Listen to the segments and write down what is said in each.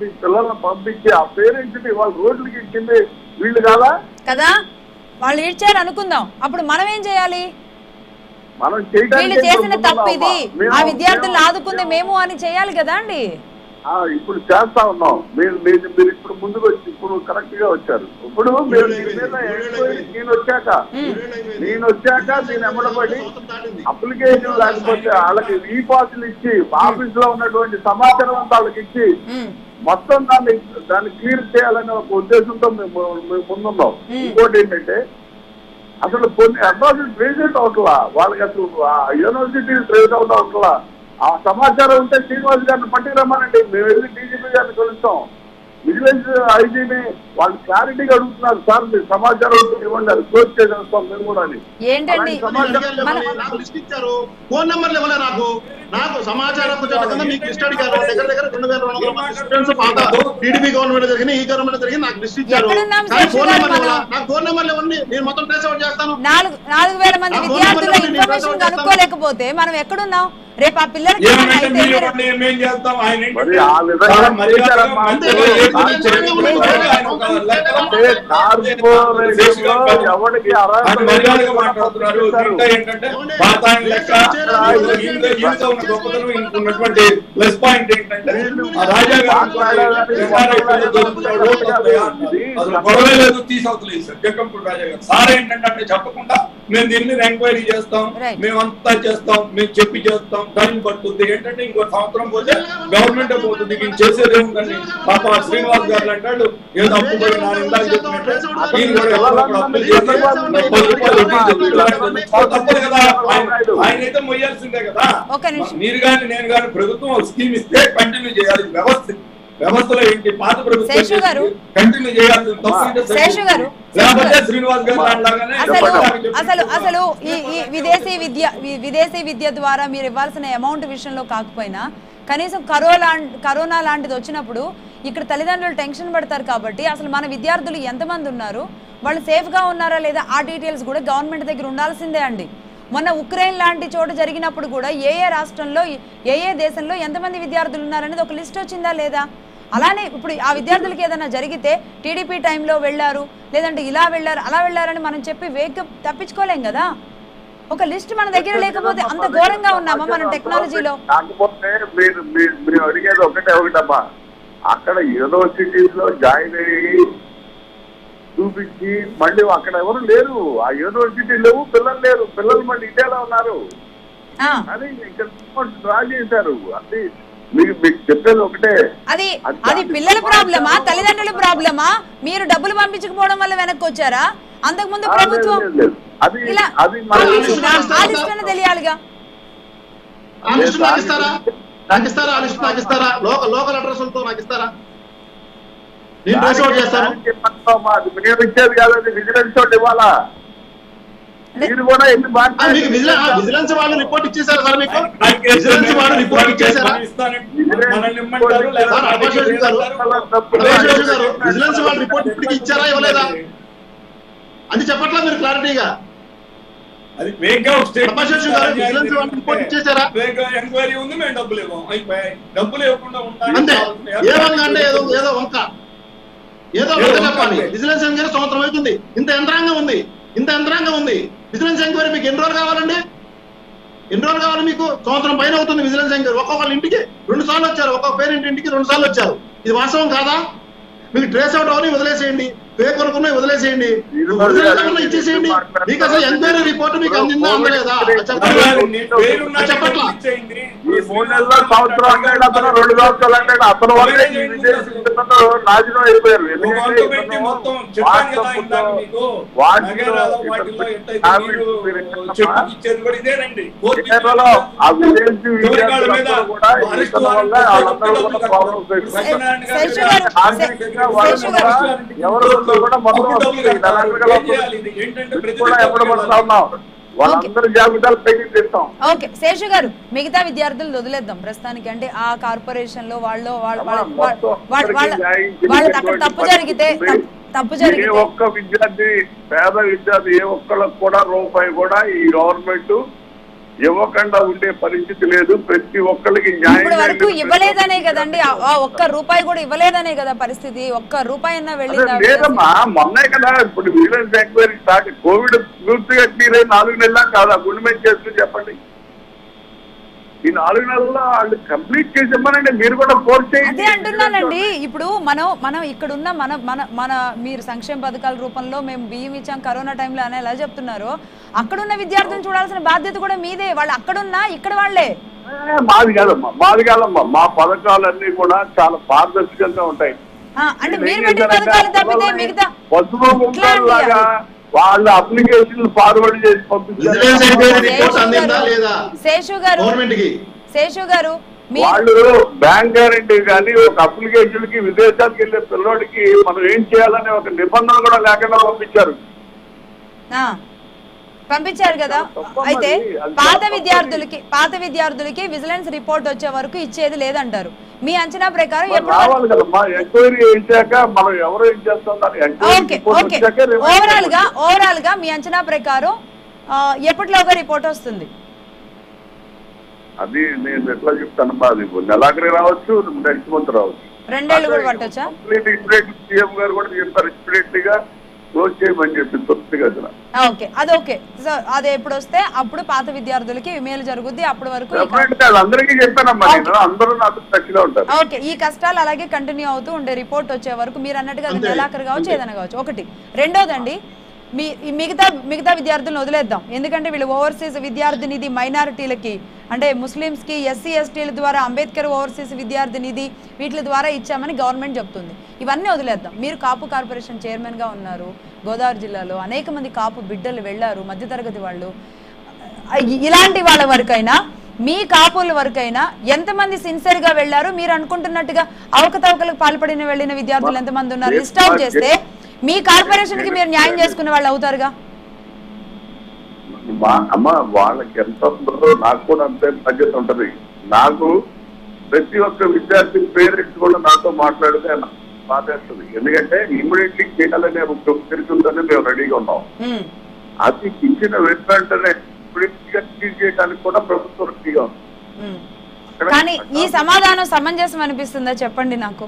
మీ పిల్లల్ని పంపించి ఆ పేరెంట్స్ ని వాళ్ళ రోడ్లకి ఇచ్చింది వీళ్ళు కాదా కదా వాళ్ళు ఇచ్చారు అనుకుందాం అప్పుడు మనం ఏం చేయాలి మనం వీళ్ళు చేయడానికి చేసిన ముందున్నామా? తప్పు ఇది మేము- ఆ విద్యార్థులను మేము- ఆదుకుంది మేము అని చేయాలి కదా అండి ఆ, ఇప్పుడు చేస్తా ఉన్నాం మీరు మీరు మీరు ఇప్పుడు ముందుకు వచ్చి ఇప్పుడు కరెక్ట్ గా వచ్చారు ఇప్పుడు మీరు దీని మీద ఎంక్వైరీ నేను వచ్చాక నేను వచ్చాక నేను ఎమ్మడబడి అప్లికేషన్ లేకపోతే వాళ్ళకి ఈ పాసులు ఇచ్చి ఆఫీస్ లో ఉన్నటువంటి సమాచారం అంతా వాళ్ళకి ఇచ్చి ఉమ్, మొత్తం దాన్ని దాన్ని క్లియర్ చేయాలనే ఒక ఉద్దేశంతో మేము మేము ముందున్నాం ఇంకోటి ఏంటంటే అసలు కొన్ని అడ్వాన్స్ ట్రేస్ అవట్లా వాళ్ళకి అసలు ఆ యూనివర్సిటీ ట్రేస్ అవుట్ అవట్లా ఆ సమాచారం ఉంటే శ్రీనివాస్ గారిని పట్టుకు రమ్మనండి మేము వెళ్ళి డీజీపీ గారిని కలుస్తాం విజిలెన్స్ ఐజీని వాళ్ళు క్లారిటీగా అడుగుతున్నారు సార్ మీరు సమాచారం ఉంటే ఇవ్వండి అది క్లోజ్ చేసేస్తాం మేము కూడా అని ఏంటండి అలాంటి సమాచారం మన- నాకు లిస్ట్ ఇచ్చారు ఫోన్ నెంబర్లు ఇవ్వలే నాకు నాకు సమాచారం చట్టం కింద మీకు లిస్ట్ అడిగారు దగ్గర దగ్గర రెండు వేల రెండు వందల మంది స్టూడెంట్స్ పాత టీడీపీ గవర్నమెంట్ జరిగింది ఈ గవర్నమెంట్ జరిగింది నాకు లిస్ట్ ఇచ్చారు ఎక్కడున్నాం కానీ శేషు ఫోన్ గారు నెంబర్లు మనం? ఇవ్వాలా నాకు ఫోన్ నెంబర్లు ఇవ్వండి నేను మొత్తం ట్రేస్ అవుట్ చేస్తాను నాలుగు నాలుగు వేల మంది ఆ ఫోన్ విద్యార్థుల నెంబర్ నేను ఇన్ఫర్మేషన్ ట్రేస్ అవుట్ కనుక్కోలేకపోతే మనం ఎక్కడున్నాం రేపు ఆ పిల్లలకి ఏమైనా ఏమంటే అయితే మీరు మీరు- ఇవ్వండి, మేమేం చేస్తాం ఆయన ఏంటంటే మరి ఆ విధంగా చాలా మర్యాదగా చేశారమ్మా. మంత్రిగా అంతే. ఏ గురించి చెప్పారు, ఆయన ఒక లెక్క అంటే కార్పొరేషన్ లో ఎవరికి ఆయన మర్యాదగా మాట్లాడుతున్నారు ఇంకా ఏంటంటే పాత ఆయన లెక్క ఇందులో ఈయనతో ఉన్న గొప్పతనం ఈయనకు ఉన్నటువంటి ప్లస్ పాయింట్ ఏంటంటే ఆ రాజా గారు ఎన్ఆర్ఐ పిల్లలు దొరుకుతున్నాడు, వస్తాయా అన్నారు. అసలు గొడవే లేదు తీసవుతలేదు సార్ జగ్గంపూడి రాజా గారు సార్ ఏంటంటే అంటే చెప్పకుండా మేము దీని మీద ఎంక్వైరీ చేస్తాం Right. మేము అంతా చేస్తాం మేము చెప్పి చేస్తాం టైం పడుతుంది ఏంటంటే ఇంకో సంవత్సరం పోతే గవర్నమెంట్ పోతుంది ఇంక చేసేది ఏముందండి పాప శ్రీనివాస్ గారు అంటాడు ఏదో అప్పు పడి నా ఇందాక చెప్పినట్టు ఈయన కూడా ఎవరో ఒకరు అప్పులు చేసి పది రూపాయలు వడ్డీ చెప్తున్నాడు. తప్పదు కదా ఆయన ఆయన అయితే మొయ్యాల్సిందే కదా ఒక నిమిషం. మీరు కానీ నేను కానీ ప్రభుత్వం ఒక స్కీమ్ ఇస్తే కంటిన్యూ చేయాలి ఇది వ్యవస్థ వ్యవస్థలో ఏంటి పాత శేషు గారు. ప్రభుత్వం కంటిన్యూ చేయాల్సింది తప్పు అంటే శేషు గారు. లేకపోతే శ్రీనివాస్ గారు లాగానే అసలు చెప్పండి. అసలు అసలు ఈ ఈ విదేశీ విద్య వి- విదేశీ విద్య ద్వారా మీరు ఇవ్వాల్సిన అమౌంట్ విషయంలో కాకపోయినా కనీసం కరోనా కరోనా లాంటిది వచ్చినప్పుడు ఇక్కడ తల్లిదండ్రులు టెన్షన్ పడతారు కాబట్టి అసలు మన విద్యార్థులు ఎంతమంది ఉన్నారు వాళ్ళు సేఫ్గా ఉన్నారా లేదా ఆ డీటెయిల్స్ కూడా గవర్నమెంట్ దగ్గర ఉండాల్సిందే అండి మొన్న ఉక్రెయిన్ లాంటి చోట జరిగినప్పుడు కూడా ఏ ఏ రాష్ట్రంలో ఏ ఏ దేశంలో ఎంతమంది విద్యార్థులు ఉన్నారనేది ఒక లిస్ట్ వచ్చిందా లేదా అలానే ఇప్పుడు ఆ విద్యార్థులకి ఏదైనా జరిగితే టీడీపీ టైంలో వెళ్ళారు లేదంటే ఇలా వెళ్ళారు అలా వెళ్ళారని మనం చెప్పి వేక్ తప్పించుకోలేం కదా ఒక లిస్ట్ మన దగ్గర లేకపోతే అంత ఘోరంగా ఉన్నామా మనం టెక్నాలజీలో కాకపోతే మీరు మీరు మీరు అడిగేది ఒకటే ఒకటమ్మా అక్కడ యూనివర్సిటీస్ లో జాయిన్ అయ్యి చూపించి మళ్ళీ అక్కడ ఎవరు లేరు ఆ యూనివర్సిటీ లేవు పిల్లలు లేరు పిల్లలు మళ్ళీ ఇండియాలో ఉన్నారు ఆ, అని ఇక్కడ డ్రా చేశారు అది మీకు మీకు చెప్పేది ఒకటే అది అది పిల్లల ప్రాబ్లమా తల్లిదండ్రుల ప్రాబ్లమా మీరు డబ్బులు పంపించకపోవడం వల్ల వెనక్కి వచ్చారా అంతకుముందు ఆ, లేదు, ప్రభుత్వం లేదు, లేదు. అది ఇలా అది మన పంపించిందా? ఆ లిస్ట్ అని తెలియాలిగా ఆ లిస్ట్ నాకు ఇస్తారా నాకు ఇస్తారా ఆ లిస్ట్ నాకు ఇస్తారా లోకల్ లోకల్ అడ్రస్లతో నాకు ఇస్తారా నేను ట్రేస్ అవుట్ చేస్తాను చెప్పండమ్మా, అది మేము ఇచ్చేది కాదు అది విజిలెన్స్ తోటి ఇవ్వాలా మీరు కూడా ఎన్ని ఆ, మీకు విజిలెన్స్ బాగా విజిలెన్స్ వాళ్ళు రిపోర్ట్ ఇచ్చేసారా సార్ మీకు నాకు విజిలెన్స్ వాళ్ళు రిపోర్ట్ ఇచ్చేసారా ఇస్తానంటే మనల్ని ఇమ్మంటారు లేదా సార్, అబ్బాస్ రెడ్డి గారు, అబ్బాస్ రెడ్డి గారు విజిలెన్స్ వాళ్ళు రిపోర్ట్ ఇప్పటికి ఇచ్చారా ఇవ్వలేదా అది చెప్పట్లా మీరు క్లారిటీగా అది వేగ్గా ఒక స్టేట్ అబ్బాస్ రెడ్డి గారు విజిలెన్స్ వాళ్ళు రిపోర్ట్ ఇచ్చేసారా వేగ్గా ఎంక్వైరీ ఉంది మేము డబ్బులు ఇవ్వం అయిపోయాయి డబ్బులు ఇవ్వకుండా అంతే ఉంటాయి ఏ వంక అంటే ఏదో ఏదో వంక ఏదో వంక చెప్పాలి విజిలెన్స్ ఎంక్వైరీ సంవత్సరం అవుతుంది ఇంత యంత్రాంగం ఉంది ఇంత యంత్రాంగం ఉంది విజిలెన్స్ ఎంక్వైరీ మీకు ఎన్ని రోజులు కావాలండి ఎన్ని రోజులు కావాలి మీకు సంవత్సరం పైన అవుతుంది విజిలెన్స్ ఎంక్వైరీ ఒక్కొక్కళ్ళ ఇంటికి రెండు సార్లు వచ్చారు ఒక్కొక్క పేరెంట్ ఇంటికి రెండు సార్లు వచ్చారు ఇది వాస్తవం కాదా మీకు ట్రేస్ అవుట్ అవని వదిలేసేయండి పేరు కొనుక్కున్నాయి వదిలేసేయండి ఒరిజినల్ ఏమన్నా ఇచ్చేసేయండి మీకు అసలు ఎంక్వైరీ రిపోర్ట్ మీకు అందిందా అందలేదా అది చెప్పండి అది చెప్పట్లా ఈ మూడు నెలల్లో సంవత్సరం అంటాడు అతను రెండు సంవత్సరాలు అంటాడు అతను వల్లే ఈ విదేశీ పిల్లలు నాశనం అయిపోయారు ఎందుకంటే ఇతను వాట్సాప్లో వాటిలో కేరళలో ఆ విదేశీ విద్యార్థులందరూ కూడా ఇతను వల్ల వాళ్ళందరూ కూడా ప్రాబ్లమ్స్ శేషు గారు, ఆర్థికంగా వాళ్ళు శేషు కూడా గారు. ఎవరు కూడా మొత్తం వస్తుంది తెలంగాణలో ఇది కూడా ఎప్పుడు పడుతా ఉన్నాం వాళ్ళందరి జాబితాలు పైకి తీస్తాం ఓకే శేషు గారు మిగతా విద్యార్థులు వదిలేద్దాం ప్రస్తుతానికి అంటే ఆ కార్పొరేషన్ లో వాళ్ళు వాళ్ళ వాళ్ళ వాళ్ళ వాళ్ళ వాళ్ళకి అక్కడ తప్పు జరిగితే తప్పు- తప్పు ఏ జరిగితే ఒక్క విద్యార్థి పేద విద్యార్థి ఏ ఒక్కళ్ళకి కూడా రూపాయి కూడా ఈ గవర్నమెంట్ ఇవ్వకుండా ఉండే పరిస్థితి లేదు ప్రతి ఒక్కరికి న్యాయం ఇప్పుడు వరకు ఇవ్వలేదనే కదండి ఆ- ఆ ఒక్క రూపాయి కూడా ఇవ్వలేదనే కదా పరిస్థితి ఒక్క రూపాయి అన్నా అదే వెళ్ళిందా లేదమ్మా మొన్నే కదా ఇప్పుడు విజిలెన్స్ ఎంక్వైరీ స్టార్ట్ కోవిడ్ పూర్తిగా క్లియర్ అయి నాలుగు నెలల కాదా గుండె మీద చేసుకుని చెప్పండి ఈ నాలుగు నెలల్లో వాళ్ళు కంప్లీట్ చేసేమ్మనండి మీరు కూడా ఫోర్స్ అదే చేయండి అంటున్నానండి ఇప్పుడు మనం మనం ఇక్కడ ఉన్న మన మన మన మీరు సంక్షేమ పథకాల రూపంలో మేము బియ్యం ఇచ్చాం కరోనా టైంలో అని ఎలా చెప్తున్నారో అక్కడున్న విద్యార్థులను చూడాల్సిన బాధ్యత కూడా మీదే వాళ్ళు అక్కడున్నా ఇక్కడ వాళ్ళే ఏ, మాది కాదమ్మా మాది కాదమ్మా మా పథకాలన్నీ కూడా చాలా పారదర్శకంగా ఉంటాయి ఆ, అంటే వీళ్ళు మీరు ఏం పెట్టిన చేశారంటే పథకాలు తప్పితే పిల్లల్ని మిగతా పసుపు కుంకాలు లాగా ఇట్లాంటి వాళ్ళ అప్లికేషన్లు ఫార్వర్డ్ చేసి విజిలెన్స్ ఎంక్వైరీ పంపించారు రిపోర్ట్ శేషు అందిందా గారు, లేదా శేషు గారు గవర్నమెంట్ కి శేషు గారు మీ వాళ్ళు బ్యాంక్ గ్యారంటీ కానీ ఒక అప్లికేషన్ కి విదేశాలకు వెళ్ళే పిల్లోడికి మనం ఏం చేయాలనే ఒక నిబంధన కూడా లేకుండా పంపించారు ఆ, పంపించారు కదా తప్పమ్మా అయితే అది. అది పాత తప్పమ్మా విద్యార్థులకి పాత విద్యార్థులకి విజిలెన్స్ రిపోర్ట్ వచ్చే వరకు ఇచ్చేది లేదంటారు మీ అంచనా ప్రకారం మరి ఎప్పుడు వరకు- రావాలి కదమ్మా ఎంక్వైరీ చేశాక మనం ఎవరు ఏం చేస్తాం దాన్ని ఎంక్వైరీ ఓకే రిపోర్ట్ ఓకే వచ్చాక రిమైండ్ ఓవరాల్ గా చేయండి. ఓవరాల్ గా మీ అంచనా ప్రకారం ఆ, ఎప్పటిలోగా రిపోర్ట్ వస్తుంది అది నేను ఎట్లా చెప్తానమ్మా అది నెలాఖరి రావచ్చు నెక్స్ట్ మంత్ రావచ్చు రెండేళ్ళు కూడా పట్టొచ్చా కంప్లీట్ ఇప్పుడేట్ సీఎం గారు కూడా చెప్పారు ఇప్పుడేట్ గా క్లోజ్ చేయమని చెప్పి తొమ్మిది గదిన ఆ, ఓకే అది ఓకే సో అది ఎప్పుడు వస్తే అప్పుడు పాత విద్యార్థులకి మేలు జరుగుద్ది అప్పటి వరకు ఈ క- డెఫినెట్ గా అది అందరికీ చెప్పానమ్మా నేను అందరూ నాతో టచ్ లో ఉంటారు ఓకే ఈ కష్టాలు అలాగే కంటిన్యూ అవుతూ ఉండే రిపోర్ట్ వచ్చే వరకు మీరు అన్నట్టుగా అది అంతే. నెలాఖరు కావచ్చు ఏదైనా కావచ్చు ఒకటి రెండోదండి మీ ఈ మిగతా మిగతా విద్యార్థులను వదిలేద్దాం ఎందుకంటే వీళ్ళు ఓవర్సీస్ విద్యార్థి నిధి మైనారిటీలకి అంటే ముస్లిమ్స్కి ఎస్సీ ఎస్టీల ద్వారా అంబేద్కర్ ఓవర్సీస్ విద్యార్థి నిధి వీటి ద్వారా ఇచ్చామని గవర్నమెంట్ చెప్తుంది ఇవన్నీ వదిలేద్దాం మీరు కాపు కార్పొరేషన్ చైర్మన్గా ఉన్నారు గోదావరి జిల్లాలో అనేక మంది కాపు బిడ్డలు వెళ్ళారు మధ్యతరగతి వాళ్ళు ఇ- ఇలాంటి వాళ్ళ వరకైనా మీ కాపుల వరకైనా ఎంతమంది సిన్సియర్ గా వెళ్ళారు మీరు అనుకుంటున్నట్టుగా అవకతవకలకు పాల్పడిన వెళ్ళిన విద్యార్థులు ఎంతమంది ఉన్నారు లిస్ట్ అవుట్ చేస్తే మీ కార్పొరేషన్ కి మీరు న్యాయం చేసుకునే వాళ్ళు అవుతారుగా మా- అమ్మ వాళ్ళకి ఎంత ఉంటుందో నాకు కూడా అంతే బాధ్యత ఉంటది నాకు ప్రతి ఒక్క విద్యార్థి పేరెంట్స్ కూడా నాతో మాట్లాడితే నాకు బాధేస్తుంది ఎందుకంటే ఇమ్మీడియట్లీ చేయాలనే ఒక ఉద్దేశంతోనే మేము రెడీగా ఉన్నాం ఉమ్. అది ఇచ్చిన వెంటనే ఇమ్మీడియట్ గా చేయడానికి కూడా ప్రభుత్వం రెడీగా ఉంది ఉమ్. అక్కడ- కానీ ఈ సమాధానం సమంజసం అనిపిస్తుందా చెప్పండి నాకు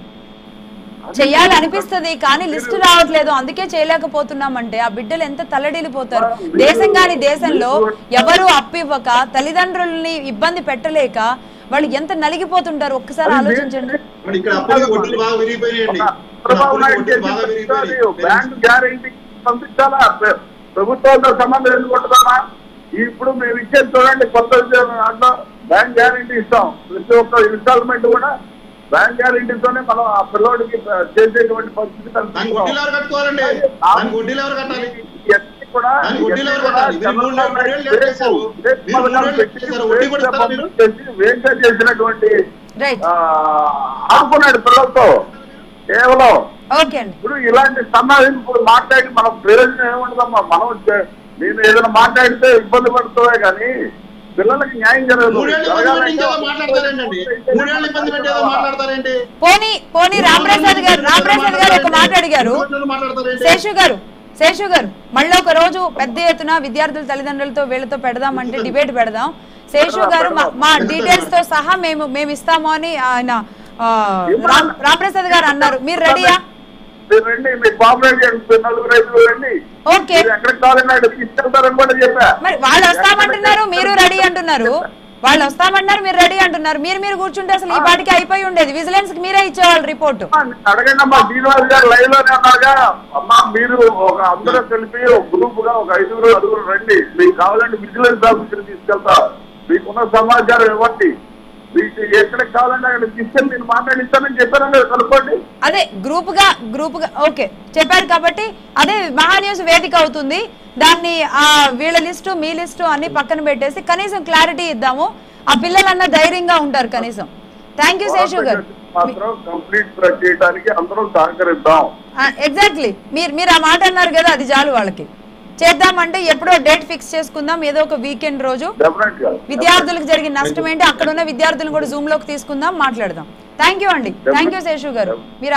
చెయ్యాలనిపిస్తుంది కానీ లిస్టు రావట్లేదు అందుకే చేయలేకపోతున్నామంటే ఆ బిడ్డలు ఎంత తల్లడిల్లిపోతారు దేశం కాని దేశంలో ఎవరు అప్పివ్వక తల్లిదండ్రుల్ని ఇబ్బంది పెట్టలేక వాళ్ళు ఎంత నలిగిపోతుంటారు ఒక్కసారి ఆలోచించండి మరి ఇక్కడ అప్పులకి వడ్డీలు బాగా విరిగిపోయినాయండి ఇక్కడ చంద్రబాబు అప్పులకి నాయుడు వడ్డీలు బాగా చేసిన విరిగిపోయినాయి బ్యాంక్ గ్యారెంటీ పంపించాలా ప్ర- ప్రభుత్వంతో సంబంధం ఎందుకుంటుందమ్మా ఇప్పుడు మేము ఇచ్చేది చూడండి కొత్త దాంట్లో బ్యాంక్ గ్యారెంటీ ఇస్తాం ప్రతి ఒక్క ఇన్స్టాల్మెంట్ కూడా బ్యాంక్ గ్యారెంటీతోనే మనం ఆ పిల్లోడికి చేసేటువంటి పరిస్థితి దానికి కల్పిస్తున్నాం. వడ్డీలు ఎవరు కట్టుకోవాలండి దానికి వడ్డీలు ఎవరు కట్టాలి ఇవన్నీ కూడా దానికి వడ్డీలు ఎవరు ఇవన్నీ కూడా కట్టాలి? మీరు మూడు చంద్రబాబు మూడేళ్ళు నాయుడు లేట్ చేశారు. వేస్ట్ మీరు పథకాలు మూడేళ్ళు పెట్టి చేశారు. వడ్డీ కూడా వేస్ట్ ఇస్తారా మీరు? పంపించేసి వేస్ట్ చేసినటువంటి రైట్ ఆ, ఆడుకున్నాడు పిల్లలతో కేవలం ఓకే అండి ఇప్పుడు ఇలాంటి సన్నాహింపులు మాట్లాడి మనం ప్రయోజనం ఏముండదమ్మా మనం చే- నేను ఏదైనా మాట్లాడితే ఇబ్బంది పడుతుందే కానీ పిల్లలకి న్యాయం జరగదు మూడేళ్ళు ఇబ్బంది పెట్టి ఇంకేదో మాట్లాడతారేంటండి మూడేళ్ళు ఇబ్బంది పెట్టి ఏదో మాట్లాడతారేంటి పోనీ పోనీ రామప్రసాద్ గారు రామప్రసాద్ గారు ఒక మాట అడిగారు మూడేళ్ళు మాట్లాడతారేంటి శేషు గారు శేషు గారు మళ్ళీ ఒక రోజు పెద్ద ఎత్తున విద్యార్థుల తల్లిదండ్రులతో వీళ్ళతో పెడదామంటే డిబేట్ పెడదాం శేషు గారు మా- మా డీటెయిల్స్ తో సహా మేము మేము ఇస్తాము అని ఆయన ఆ, రామ్ రామప్రసాద్ గారు అన్నారు మీరు రెడీయా మీరు రండి మీ కాంప్లైంట్ చేయండి నలుగురు ఐదుగురు రండి ఓకే మీరు ఎక్కడికి కావాలన్నాడు తీసుకెళ్తారని కూడా చెప్పా మరి వాళ్ళు వస్తామంటున్నారు మీరు రెడీ అంటున్నారు వాళ్ళు వస్తామంటున్నారు మీరు రెడీ అంటున్నారు మీరు మీరు కూర్చుంటే అసలు ఈ పాటికి అయిపోయి ఉండేది విజిలెన్స్ కి మీరే ఇచ్చేవాళ్ళు రిపోర్టు అడగండి అమ్మా శ్రీనివాస్ గారు లైవ్ లోనే ఉన్నారుగా అమ్మా మీరు ఒక అందరూ కలిపి ఒక గ్రూప్ గా ఒక ఐదుగురు అడుగురు రండి మీకు కావాలంటే విజిలెన్స్ ఆఫీసర్ తీసుకెళ్తా మీకున్న సమాచారం ఇవ్వండి మీకు ఎక్కడికి కావాలంటే అక్కడ తీసుకెళ్ళి నేను మాట్లాడిస్తానని చెప్పాను కనుక్కోండి అదే గ్రూప్ గా గ్రూప్ గా ఓకే చెప్పారు కాబట్టి అదే మహా న్యూస్ వేదిక అవుతుంది దాన్ని ఆ వీళ్ళ లిస్టు మీ లిస్టు అన్ని పక్కన పెట్టేసి కనీసం క్లారిటీ ఇద్దాము ఆ పిల్లలన్నా ధైర్యంగా ఉంటారు కనీసం థ్యాంక్ యూ శేషు గారు మాత్రం కంప్లీట్ చేయడానికి అందరం సహకరిద్దాం ఎగ్జాక్ట్లీ మీరు మీరు ఆ మాట అన్నారు కదా అది చాలు వాళ్ళకి చేద్దామంటే ఎప్పుడో డేట్ ఫిక్స్ చేసుకుందాం ఏదో ఒక వీకెండ్ రోజు డెఫినెట్ గా విద్యార్థులకు జరిగిన నష్టం ఏంటి అక్కడ ఉన్న విద్యార్థులను కూడా జూమ్ లోకి తీసుకుందాం మాట్లాడదాం థ్యాంక్ యూ అండి థ్యాంక్ యూ శేషు గారు మీరు